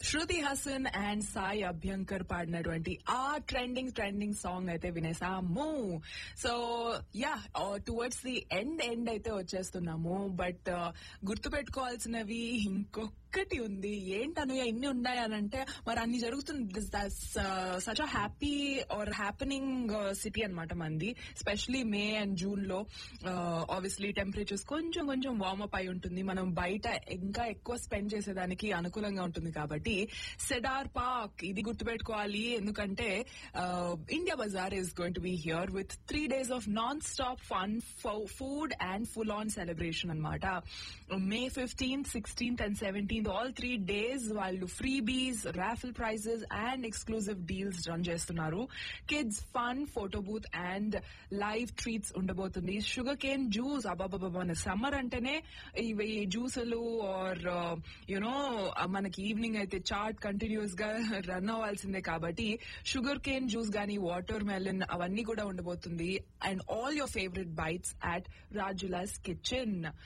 శృతి Haasan and Sai Abhyankar పాడినటువంటి ఆ trending trending song అయితే వినేసాము so yeah towards the end end అయితే వచ్చేస్తున్నాము బట్ గుర్తు పెట్టుకోవాల్సినవి ఇంకొకటి ఉంది ఏంటనయ్య ఇన్ని ఉన్నాయనంటే మరి అన్ని జరుగుతుంది such happy or happening city అనమాట మంది స్పెషలీ మే అండ్ జూన్ లో ఆబ్వియస్లీ టెంపరేచర్స్ కొంచెం కొంచెం వార్మప్ అయి ఉంటుంది మనం బయట ఇంకా ఎక్కువ స్పెండ్ చేసేదానికి అనుకూలంగా ఉంటుంది కాబట్టి సెడార్ పార్క్ ఇది గుర్తుపెట్టుకోవాలి ఎందుకంటే India bazaar is going to be here with three days of non stop fun food and full on celebration అనమాట May fifteenth sixteenth and seventeenth all three days వాళ్ళు freebies raffle prizes and exclusive deals run చేస్తున్నారు kids fun photo booth and live treats ఉండబోతుంది sugar cane juice అబాబాబా summer అంటేనే ఇవి జ్యూసులు or you know మనకి evening అయితే చాట్ కంటిన్యూస్ గా రన్ అవ్వాల్సిందే కాబట్టి షుగర్ కేన్ జ్యూస్ గానీ వాటర్ మెలన్ అవన్నీ కూడా ఉండబోతుంది and all your favourite bites at Rajulas kitchen